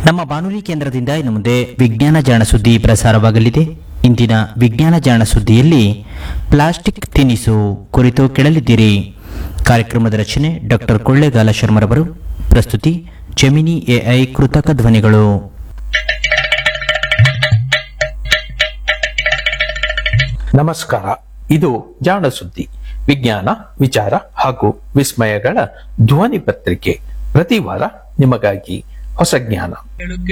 ನಮ್ಮ ಬಾನುಲಿ ಕೇಂದ್ರದಿಂದ ಇನ್ನು ಮುಂದೆ ವಿಜ್ಞಾನ ಜಾಣ ಸುದ್ದಿ ಪ್ರಸಾರವಾಗಲಿದೆ ಇಂದಿನ ವಿಜ್ಞಾನ ಜಾಣ ಸುದ್ದಿಯಲ್ಲಿ ಪ್ಲಾಸ್ಟಿಕ್ ತಿನಿಸು ಕುರಿತು ಕೇಳಲಿದ್ದೀರಿ ಕಾರ್ಯಕ್ರಮದ ರಚನೆ ಡಾಕ್ಟರ್ ಕೊಳ್ಳೇಗಾಲ ಶರ್ಮರವರು ಪ್ರಸ್ತುತಿ ಜಮಿನಿ ಎಐ ಕೃತಕ ಧ್ವನಿಗಳು ನಮಸ್ಕಾರ ಇದು ಜಾಣ ಸುದ್ದಿ ವಿಜ್ಞಾನ ವಿಚಾರ ಹಾಗೂ ವಿಸ್ಮಯಗಳ ಧ್ವನಿ ಪತ್ರಿಕೆ ಪ್ರತಿ ವಾರ ನಿಮಗಾಗಿ ಹೊಸ ಜ್ಞಾನ